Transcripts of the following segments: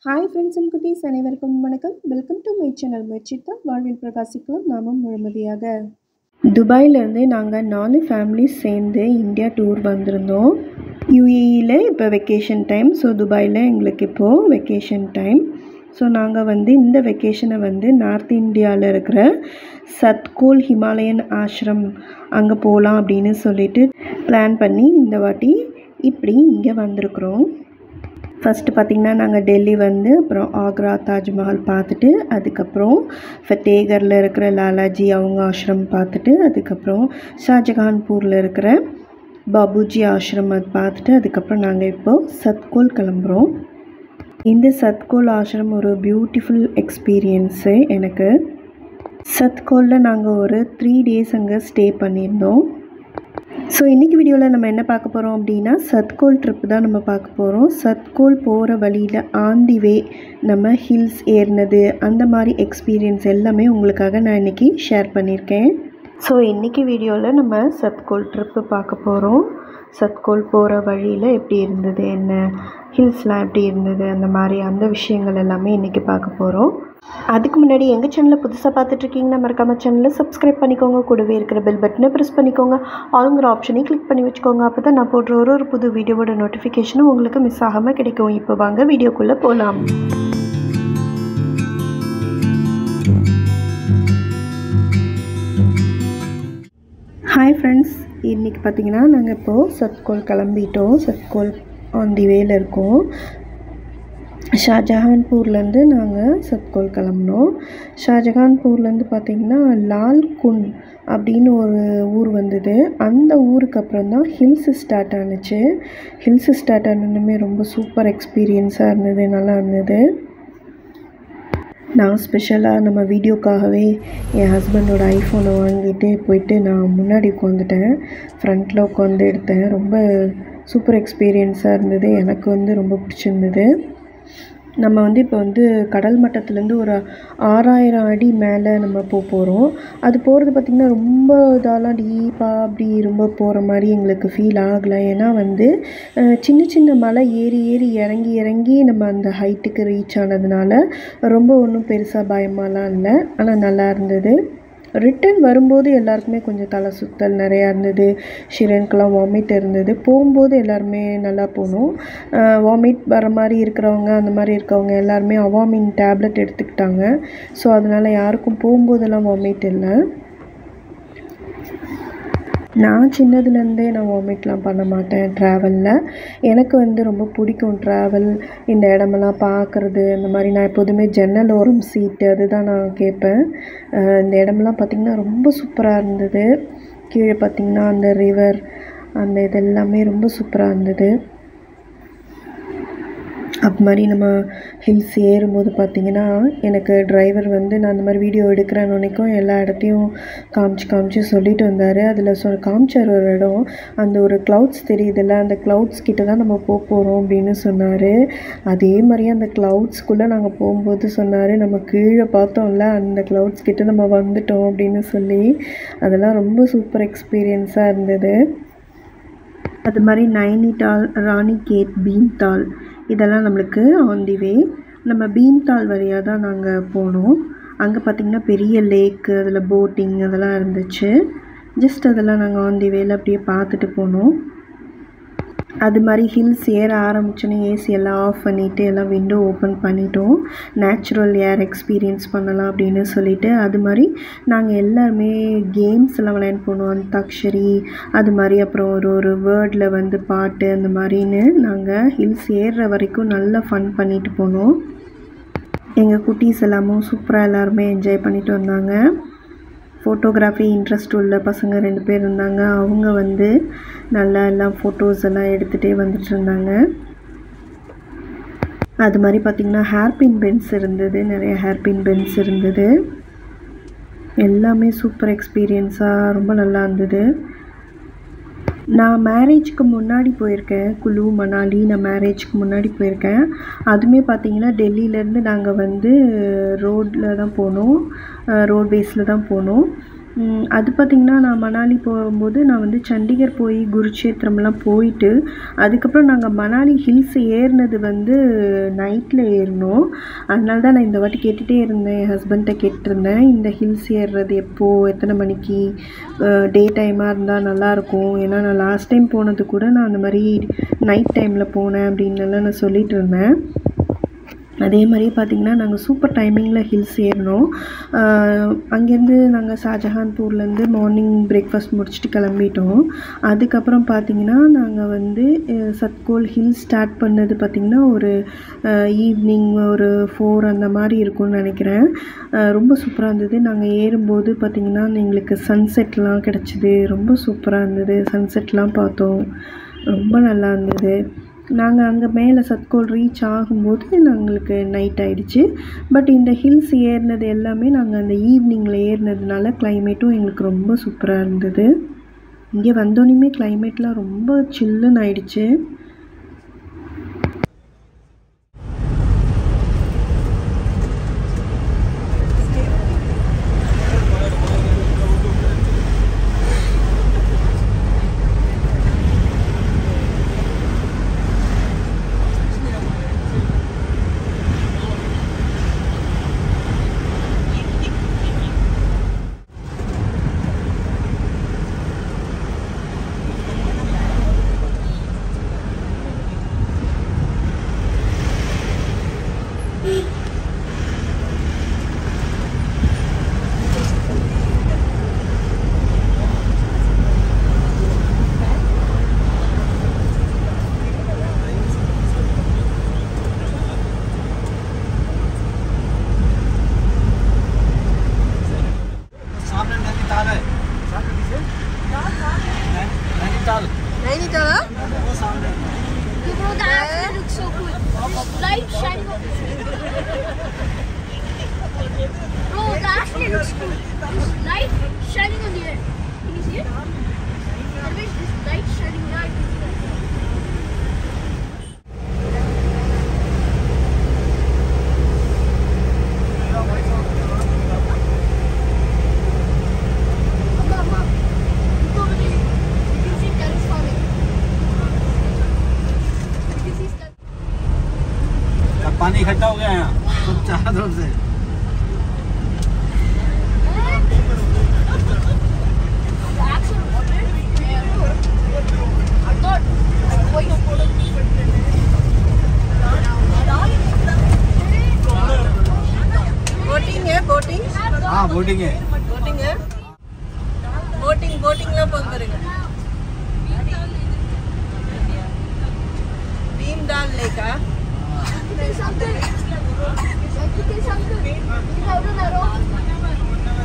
Hi friends and குட்டீஸ் அனைவருக்கும் வணக்கம் வெல்கம் டு மை சேனல் முயற்சித்தா வாழ்வில் பிரகாசிக்கலாம் நாமும் முழுமதியாக துபாயிலேருந்து நாங்கள் நாலு ஃபேமிலிஸ் சேர்ந்து இந்தியா டூர் வந்திருந்தோம் யூஏஇயில் இப்போ வெக்கேஷன் டைம் ஸோ துபாயில் எங்களுக்கு இப்போது வெக்கேஷன் டைம் ஸோ நாங்கள் வந்து இந்த வெக்கேஷனை வந்து நார்த் இந்தியாவில் இருக்கிற சத்கோல் ஹிமாலயன் ஆஷ்ரம் அங்கே போகலாம் அப்படின்னு சொல்லிட்டு பிளான் பண்ணி இந்த வாட்டி இப்படி இங்கே வந்திருக்குறோம் ஃபஸ்ட்டு பார்த்திங்கன்னா நாங்கள் டெல்லி வந்து அப்புறம் ஆக்ரா தாஜ்மஹால் பார்த்துட்டு அதுக்கப்புறம் ஃபத்தேகரில் இருக்கிற லாலாஜி அவங்க ஆஷ்ரம் பார்த்துட்டு அதுக்கப்புறம் ஷாஜகான்பூரில் இருக்கிற பாபுஜி ஆஷ்ரம் அது பார்த்துட்டு அதுக்கப்புறம் நாங்கள் இப்போது சத்கோல் கிளம்புறோம் இந்த சத்கோல் ஆஷ்ரம் ஒரு பியூட்டிஃபுல் எக்ஸ்பீரியன்ஸு எனக்கு சத்கோலில் நாங்கள் ஒரு த்ரீ டேஸ் அங்கே ஸ்டே பண்ணியிருந்தோம் ஸோ இன்றைக்கி வீடியோவில் நம்ம என்ன பார்க்க போகிறோம் அப்படின்னா சத்கோல் ட்ரிப் தான் நம்ம பார்க்க போகிறோம் சத்கோல் போகிற வழியில் ஆன் தி வே நம்ம ஹில்ஸ் ஏறினது அந்த மாதிரி எக்ஸ்பீரியன்ஸ் எல்லாமே உங்களுக்காக நான் இன்றைக்கி ஷேர் பண்ணியிருக்கேன் ஸோ இன்றைக்கி வீடியோவில் நம்ம சத்கோல் ட்ரிப்பு பார்க்க போகிறோம் சத்கோல் போகிற வழியில் எப்படி இருந்தது என்ன ஹில்ஸ்லாம் எப்படி இருந்தது அந்த மாதிரி அந்த விஷயங்கள் எல்லாமே இன்றைக்கி பார்க்க போகிறோம் அதுக்கு முன்னாடி எங்கள் சேனலை புதுசாக பார்த்துட்ருக்கீங்கன்னா மறக்காமல் சேனலை சப்ஸ்கிரைப் பண்ணிக்கோங்க கூடவே இருக்கிற பெல் பட்டனை ப்ரெஸ் பண்ணிக்கோங்க ஆளுங்கிற ஆப்ஷனையும் கிளிக் பண்ணி வச்சுக்கோங்க அப்போ தான் நான் போடுற ஒரு ஒரு புது வீடியோவோட நோட்டிஃபிகேஷனும் உங்களுக்கு மிஸ் ஆகாமல் கிடைக்கும் இப்போ வாங்க வீடியோக்குள்ளே போகலாம் ஹாய் ஃப்ரெண்ட்ஸ் இன்றைக்கி பார்த்தீங்கன்னா நாங்கள் இப்போது சத்கோல் கிளம்பிட்டோம் சத்கோல் ஆன் தி வேல இருக்கோம் ஷாஜஹான்பூர்லேருந்து நாங்கள் சத்கோல் கிளம்புனோம் ஷாஜஹான்பூர்லேருந்து பார்த்திங்கன்னா லால் குன் அப்படின்னு ஒரு ஊர் வந்தது அந்த ஊருக்கு அப்புறம் தான் ஹில்ஸ் ஸ்டார்ட் ஆனுச்சு ஹில்ஸ் ஸ்டார்ட் ஆனதுமே ரொம்ப சூப்பர் எக்ஸ்பீரியன்ஸாக இருந்தது நல்லா இருந்தது நான் ஸ்பெஷலாக நம்ம வீடியோக்காகவே என் ஹஸ்பண்டோட ஐஃபோனை வாங்கிட்டு போயிட்டு நான் முன்னாடி உட்காந்துட்டேன் ஃப்ரண்ட்டில் உட்காந்து எடுத்தேன் ரொம்ப சூப்பர் எக்ஸ்பீரியன்ஸாக இருந்தது எனக்கு வந்து ரொம்ப பிடிச்சிருந்தது நம்ம வந்து இப்போ வந்து கடல் மட்டத்துலேருந்து ஒரு ஆறாயிரம் அடி மேலே நம்ம போக போகிறோம் அது போகிறது பார்த்திங்கன்னா ரொம்ப இதாலாம் டீப்பாக அப்படி ரொம்ப போகிற மாதிரி எங்களுக்கு ஃபீல் ஆகலை ஏன்னா வந்து சின்ன சின்ன மலை ஏறி ஏறி இறங்கி இறங்கி நம்ம அந்த ஹைட்டுக்கு ரீச் ஆனதுனால ரொம்ப ஒன்றும் பெருசாக பயமாலாம் இல்லை ஆனால் நல்லா இருந்தது ரிட்டன் வரும்போது எல்லாருக்குமே கொஞ்சம் தலை சுத்தல் நிறையா இருந்தது ஷிரனுக்கெலாம் வாமிட் இருந்தது போகும்போது எல்லாருமே நல்லா போனோம் வாமிட் வர மாதிரி இருக்கிறவங்க அந்த மாதிரி இருக்கவங்க எல்லாருமே அவாமின் டேப்லெட் எடுத்துக்கிட்டாங்க ஸோ அதனால் யாருக்கும் போகும்போதெல்லாம் வாமிட் இல்லை நான் சின்னதுலேருந்தே நான் வாமிட்லாம் பண்ண மாட்டேன் ட்ராவலில் எனக்கு வந்து ரொம்ப பிடிக்கும் ட்ராவல் இந்த இடமெல்லாம் பார்க்குறது இந்த மாதிரி நான் எப்போதுமே ஜன்னல் ஓரம் சீட்டு அதுதான் நான் கேட்பேன் இந்த இடமெல்லாம் பார்த்திங்கன்னா ரொம்ப சூப்பராக இருந்தது கீழே பார்த்திங்கன்னா அந்த ரிவர் அந்த இதெல்லாமே ரொம்ப சூப்பராக இருந்தது அது மாதிரி நம்ம ஹில்ஸ் ஏறும்போது பார்த்திங்கன்னா எனக்கு டிரைவர் வந்து நான் அந்த மாதிரி வீடியோ எடுக்கிறேன்னு நினைக்கும் எல்லா இடத்தையும் காமிச்சு காமிச்சு சொல்லிட்டு வந்தார் அதில் சொ காமிச்சார் ஒரு இடம் அந்த ஒரு க்ளவுட்ஸ் தெரியுதுல்ல அந்த க்ளவுட்ஸ் கிட்ட தான் நம்ம போக போகிறோம் அப்படின்னு சொன்னார் அதே மாதிரியே அந்த க்ளவுட்ஸ்குள்ளே நாங்கள் போகும்போது சொன்னார் நம்ம கீழே பார்த்தோம்ல அந்த க்ளவுட்ஸ் கிட்ட நம்ம வந்துட்டோம் அப்படின்னு சொல்லி அதெல்லாம் ரொம்ப சூப்பர் எக்ஸ்பீரியன்ஸாக இருந்தது அது மாதிரி நைனிடால் ராணி கேட் பீம்தால் இதெல்லாம் நம்மளுக்கு ஆன் தி வே நம்ம பீம்தால் வழியாக தான் நாங்கள் போனோம் அங்கே பார்த்திங்கன்னா பெரிய லேக்கு அதில் போட்டிங் அதெல்லாம் இருந்துச்சு ஜஸ்ட் அதெல்லாம் நாங்கள் ஆன் தி வேல அப்படியே பார்த்துட்டு போனோம் அது மாதிரி ஹில்ஸ் ஏற ஆரம்பிச்சோன்னே ஏசி எல்லாம் ஆஃப் பண்ணிவிட்டு எல்லாம் விண்டோ ஓப்பன் பண்ணிட்டோம் நேச்சுரல் ஏர் எக்ஸ்பீரியன்ஸ் பண்ணலாம் அப்படின்னு சொல்லிட்டு அது மாதிரி நாங்கள் எல்லாருமே கேம்ஸ் எல்லாம் விளையாண்டு போனோம் அந்தாக்ஷரி அது மாதிரி அப்புறம் ஒரு ஒரு வேர்டில் வந்து பாட்டு அந்த மாதிரின்னு நாங்கள் ஹில்ஸ் ஏறுற வரைக்கும் நல்லா ஃபன் பண்ணிட்டு போனோம் எங்கள் குட்டீஸ் எல்லாமும் சூப்பராக எல்லாருமே என்ஜாய் பண்ணிட்டு வந்தாங்க ஃபோட்டோகிராஃபி இன்ட்ரெஸ்ட் உள்ள பசங்க ரெண்டு பேர் இருந்தாங்க அவங்க வந்து நல்லா எல்லாம் ஃபோட்டோஸ் எல்லாம் எடுத்துகிட்டே வந்துட்டு இருந்தாங்க அது மாதிரி பார்த்திங்கன்னா ஹேர்பின் பென்ஸ் இருந்தது நிறைய ஹேர்பின் பென்ஸ் இருந்தது எல்லாமே சூப்பர் எக்ஸ்பீரியன்ஸாக ரொம்ப நல்லா இருந்தது நான் மேரேஜ்க்கு முன்னாடி போயிருக்கேன் குலு மணாலி நான் மேரேஜ்க்கு முன்னாடி போயிருக்கேன் அதுவுமே பார்த்தீங்கன்னா டெல்லியிலேருந்து நாங்கள் வந்து ரோட்டில் தான் போனோம் ரோட்வேஸில் தான் போனோம் ம், அது பார்த்திங்கன்னா நான் மணாலி போகும்போது நான் வந்து சண்டிகர் போய் குருட்சேத்திரம்லாம் போயிட்டு அதுக்கப்புறம் நாங்கள் மணாலி ஹில்ஸ் ஏறினது வந்து நைட்டில் ஏறினோம் அதனால தான் நான் இந்த வாட்டி கேட்டுகிட்டே இருந்தேன் என் ஹஸ்பண்ட்டை கேட்டிருந்தேன் இந்த ஹில்ஸ் ஏறுறது எப்போது எத்தனை மணிக்கு டே டைமாக இருந்தால் நல்லாயிருக்கும் ஏன்னா நான் லாஸ்ட் டைம் போனது கூட நான் அந்த மாதிரி நைட் டைமில் போனேன் அப்படின்னுலாம் நான் சொல்லிட்டு இருந்தேன் அதே மாதிரி பார்த்திங்கன்னா நாங்கள் சூப்பர் டைமிங்கில் ஹில்ஸ் ஏறினோம் ஆஹ் அங்கேருந்து நாங்கள் ஷாஜஹான்பூர்லேருந்து மார்னிங் பிரேக்ஃபாஸ்ட் முடிச்சுட்டு கிளம்பிட்டோம் அதுக்கப்புறம் பார்த்திங்கன்னா நாங்கள் வந்து அஹ் சத்கோல் ஹில்ஸ் ஸ்டார்ட் பண்ணது பார்த்திங்கன்னா ஒரு ஈவினிங் ஒரு ஃபோர் அந்த மாதிரி இருக்கும்னு நினைக்கிறேன் ஆஹ் ரொம்ப சூப்பராக இருந்தது நாங்கள் ஏறும்போது பார்த்திங்கன்னா எங்களுக்கு சன்செட்லாம் கிடச்சிது ரொம்ப சூப்பராக இருந்தது சன்செட்லாம் பார்த்தோம் ரொம்ப நல்லா இருந்தது நாங்கள் அங்கே மேலே சத்கோல் ரீச் ஆகும்போது நாங்களுக்கு நைட் ஆயிடுச்சு பட் இந்த ஹில்ஸ் ஏறினது எல்லாமே நாங்கள் அந்த ஈவினிங்கில் ஏறினதுனால கிளைமேட்டும் எங்களுக்கு ரொம்ப சூப்பராக இருந்தது இங்கே வந்தோடனே கிளைமேட்லாம் ரொம்ப சில்லுன்னு ஆயிடுச்சு सामने नैनीताल है नैनीताल Nainitala? वो सामने Bro, the actually looks so cool. This light shining on Bro, the actually looks cool. This light shining on the air. Can you see it? Always this light shining on the air. Amma, amma. Look over there. You can see terrace farming. You can see stuff. अब पानी इकट्ठा हो गया है यहाँ सब चारों तरफ से The actual water. I thought white. Boating है boating? हाँ बोटिंग है Boating है? Boating boatingலாம் போகிறீங்க Bhimtal லேக்கா Say something. Say something. I don't know.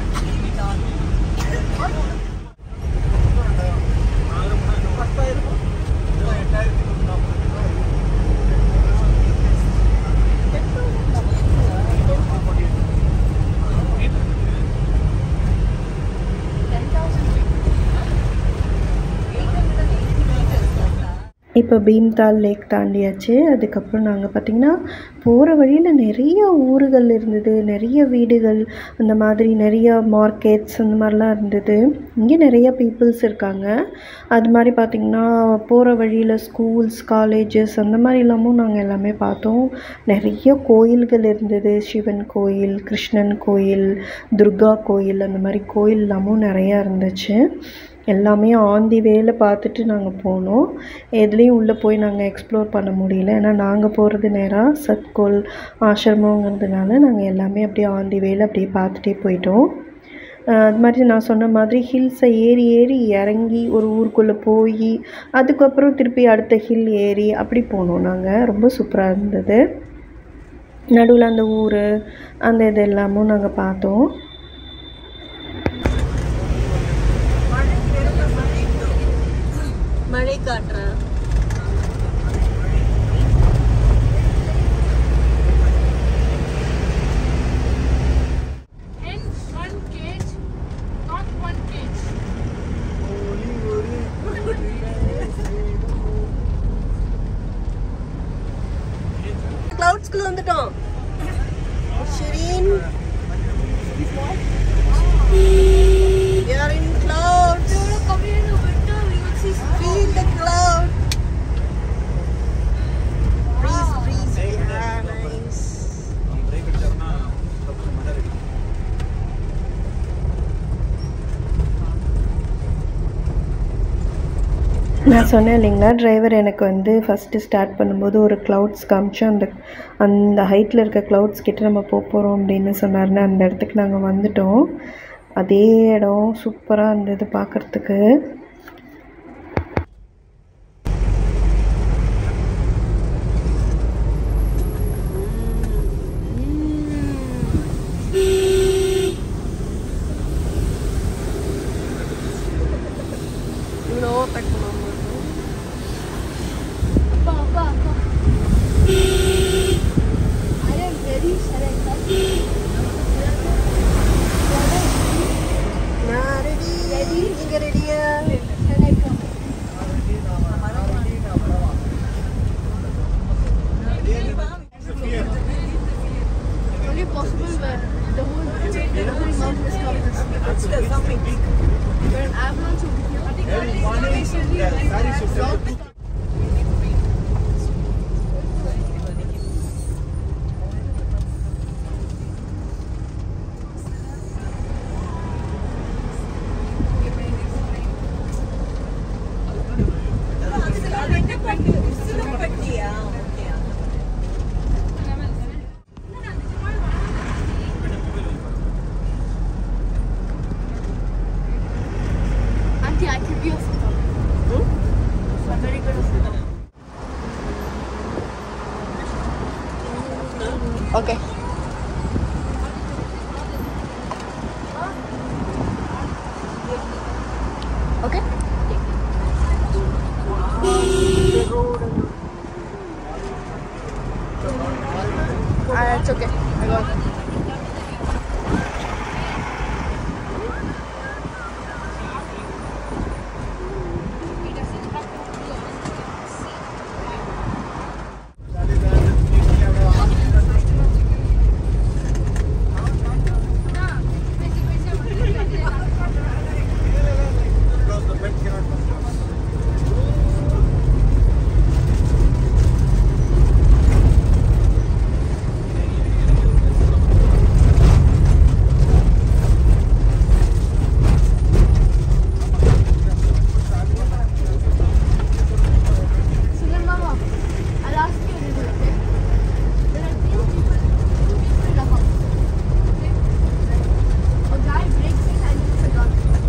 இப்போ பீம்தால் லேக் தாண்டியாச்சு அதுக்கப்புறம் நாங்கள் பார்த்திங்கன்னா போகிற வழியில் நிறைய ஊர்கள் இருந்தது நிறைய வீடுகள் அந்த மாதிரி நிறைய மார்க்கெட்ஸ் அந்த மாதிரிலாம் இருந்தது இங்கே நிறைய பீப்புள்ஸ் இருக்காங்க அது மாதிரி பார்த்திங்கன்னா போகிற வழியில் ஸ்கூல்ஸ் காலேஜஸ் அந்த மாதிரி எல்லாமும் நாங்கள் எல்லாமே பார்த்தோம் நிறைய கோயில்கள் இருந்தது சிவன் கோயில் கிருஷ்ணன் கோயில் துர்கா கோயில் அந்த மாதிரி கோயில் எல்லாமும் நிறையா இருந்துச்சு எல்லாமே ஆன் தி வேல பார்த்துட்டு நாங்கள் போனோம் எதுலேயும் உள்ளே போய் நாங்கள் எக்ஸ்ப்ளோர் பண்ண முடியல ஏன்னா நாங்கள் போகிறது நேராக சத்கோல் ஆசிரமங்கிறதுனால நாங்கள் எல்லாமே அப்படியே ஆன் தி வேல அப்படியே பார்த்துட்டே போயிட்டோம் அஹ் அது மாதிரி நான் சொன்ன மாதிரி ஹில்ஸை ஏறி ஏறி இறங்கி ஒரு ஊருக்குள்ளே போய் அதுக்கப்புறம் திருப்பி அடுத்த ஹில் ஏறி அப்படி போனோம் நாங்கள் ரொம்ப சூப்பராக இருந்தது நடுவில் அந்த ஊர் அந்த இது எல்லாமும் நாங்கள் பார்த்தோம் மழை காட்டுறேன் In one cage, not one cage. கிளவுட்ஸ்குள்ள வந்துட்டோம் ஷிரீன் நான் சொன்னேன் இல்லைங்களா டிரைவர் எனக்கு வந்து ஃபஸ்ட்டு ஸ்டார்ட் பண்ணும்போது ஒரு க்ளவுட்ஸ் காமிச்சு அந்த அந்த ஹைட்டில் இருக்க க்ளவுட்ஸ் கிட்ட நம்ம போக போகிறோம் அப்படின்னு சொன்னார்னு அந்த இடத்துக்கு நாங்கள் வந்துட்டோம் அதே இடம் சூப்பராக இருந்தது பார்க்குறதுக்கு இவ்வளோ கட் பண்ணுவாங்க அப்பா அப்பா அப்பா I am very sorry. நான் ரெடி நீங்க ரெடியா Can I come? Only possible where the whole the whole mountain is covered in snow. It's the something big. Where an avalanche will be here. Auntie, I can be a photographer. I'm very good at photography. Okay. Okay? Uh, it's okay. I got it. So then, Mama, I'll ask you a riddle, okay? There are two people, two people in a house. Okay? A guy breaks in and hits a gun.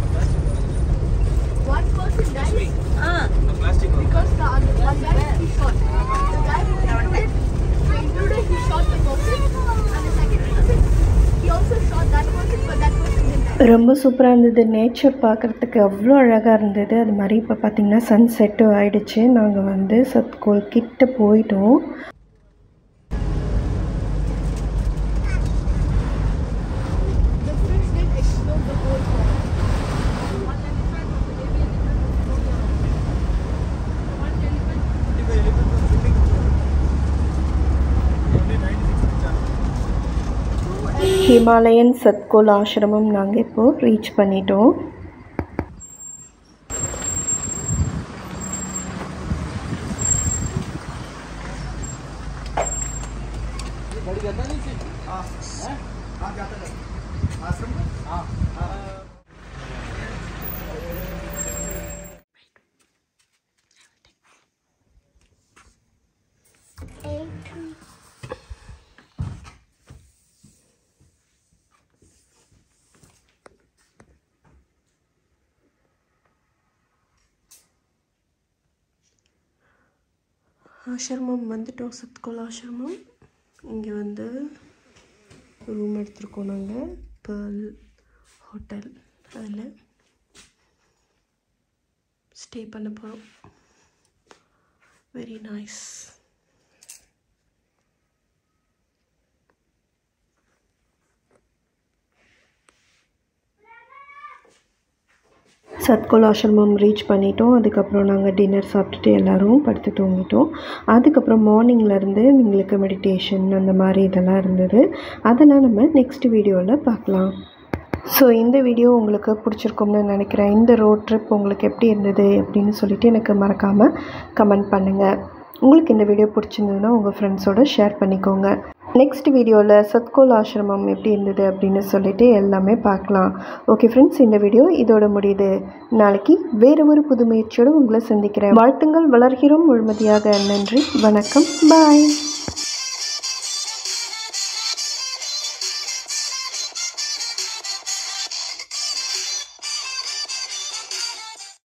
One person dies Ah, because the other one guy he shot. The guy who intruder, the intruder he shot the person, and the second person he also shot that person, but that person didn't die. ரொம்ப சூப்பராக இருந்தது nature பார்க்குறதுக்கு அவ்வளோ அழகாக இருந்தது அது மாதிரி இப்போ பார்த்திங்கன்னா சன் செட்டும் ஆயிடுச்சு நாங்கள் வந்து சத்கோல் கிட்ட போயிட்டோம் The fish did explode the whole pond. Himalayan Satkhol ஆசிரமம் நாங்கள் இப்போது ரீச் பண்ணிட்டோம் ஆசிரமம் வந்துட்டோம் சத்கோல் ஆசிரமம் இங்கே வந்து ரூம் எடுத்திருக்கோம் நாங்கள் பேர்ல் ஹோட்டல் அதில் ஸ்டே பண்ண போகிறோம் வெரி நைஸ் சத்குல் ஆசிரமம் ரீச் பண்ணிட்டோம் அதுக்கப்புறம் நாங்கள் டின்னர் சாப்பிட்டுட்டு எல்லோரும் படுத்து தூங்கிட்டோம் அதுக்கப்புறம் மார்னிங்லேருந்து எங்களுக்கு மெடிடேஷன் அந்த மாதிரி இதெல்லாம் இருந்தது அதெல்லாம் நம்ம நெக்ஸ்ட் வீடியோவில் பார்க்கலாம் ஸோ இந்த வீடியோ உங்களுக்கு பிடிச்சிருக்கும்னு நினைக்கிறேன் இந்த ரோட் ட்ரிப் உங்களுக்கு எப்படி இருந்தது அப்படின்னு சொல்லிட்டு எனக்கு மறக்காமல் கமெண்ட் பண்ணுங்கள் உங்களுக்கு இந்த வீடியோ பிடிச்சிருந்ததுன்னா உங்கள் ஃப்ரெண்ட்ஸோட ஷேர் பண்ணிக்கோங்க நெக்ஸ்ட் வீடியோவில் சத்கோல் ஆசிரமம் எப்படி இருந்தது அப்படின்னு சொல்லிட்டு எல்லாமே பார்க்கலாம் ஓகே ஃப்ரெண்ட்ஸ் இந்த வீடியோ இதோட முடியுது நாளைக்கு வேறு ஒரு புது முயற்சியோடு உங்களை சந்திக்கிறேன் வாழ்த்துங்கள் வளர்கிறோம் முழுமதியாக நன்றி வணக்கம் பாய்